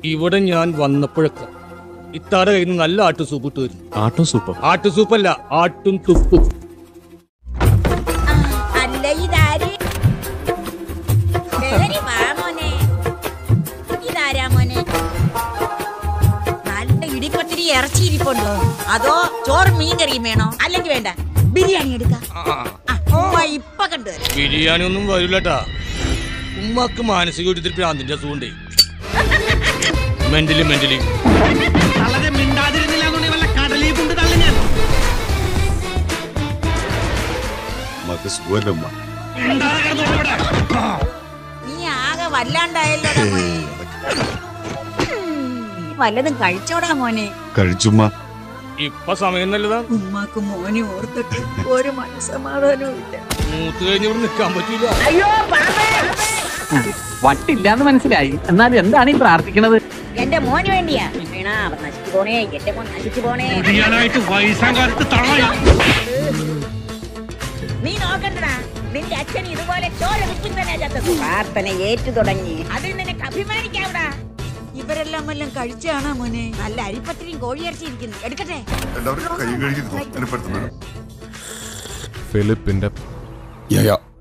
ഇവിടെ ഞാൻ വന്നപ്പോഴൊക്കെ ഇത്താടെ കയ്യിൽ നിന്ന് നല്ല ആട്ടു സൂപ്പ് ഇട്ട് വരും ആട്ടോ സൂപ്പർ ആട്ടു സൂപ്പല്ല ആട്ടും തുപ്പും അല്ല ഇതാര് കേറി വാ മോനെ ഇതാരാ മോനെ നല്ല ഇടിപ്പത്തിരി ഇറച്ചിയിരിപ്പുണ്ടോ അതോ ചോറ് മീൻ കറിയും വേണോ അല്ലെങ്കിൽ വേണ്ട ബിരിയാണി എടുക്കാം ആ, ആ, ഉമ്മ ഇപ്പൊ കണ്ടുവരാം ബിരിയാണി ഒന്നും വരില്ലട്ടാ ഉമ്മാക്ക് മാനസിക ഒരു ഭ്രാന്തിന്റെ അസുഖണ്ടേ മെന്റലി മെന്റലി തള്ളരെ മിണ്ടാതിരുന്നില്ല എന്നുണ്ടെങ്കിൽ വല്ല കടലിൽ കൊണ്ട് തള്ളി ഞാൻ മക്ക് സുഖമല്ലമ്മ മിണ്ടാതെ കിടന്നോളൂ ഇവിടെ. നീ ആകെ വല്ലാണ്ടായല്ലോ മോനെ നീ വല്ലതും കഴിച്ചോടാ മോനെ കഴിച്ചുമ്മ ഇപ്പൊ സമയം നല്ലതാ ഉമ്മാക്ക് മോനെ ഓർത്തിട്ട് ഒരു മനസ്സമാധാനവും ഇല്ല മൂത്ത് കഴിഞ്ഞ് ഇവിടെ നിൽക്കാൻ പറ്റൂല വട്ടില്ലാന്ന് മനസ്സിലായി എന്നാൽ എന്താണ് ഈ പ്രാർത്ഥിക്കുന്നത് എന്റെ മോന് വേണ്ടിയാ വീണാ അവൻ നശിച്ചു പോണേ എന്റെ മോൻ നശിച്ചു പോണേ കുടിയാനായിട്ട് വയസ്സാം കാലത്ത് തള്ളയാ നീ നോക്കണ്ടടാ നിന്റെ അച്ഛൻ ഇതുപോലെ ചോര വിൽക്കുന്നതന്നെ ചത്തത് പ്രാർത്ഥന ഏറ്റു തുടങ്ങി അതിൽ നിനക്ക് അഭിമാനിക്കാവിടാ ഇവരെല്ലാം വല്ലതും കഴിച്ചാണോ മോനെ നല്ല അരിപ്പത്തിരിയും കോഴിയിറച്ചിരിക്കുന്നു എടുക്കട്ടെ എല്ലാവരും കൈ കഴുകി എന്നെ പെടുത്തുന്നു ഫിലിപ്പിന്റെ യാ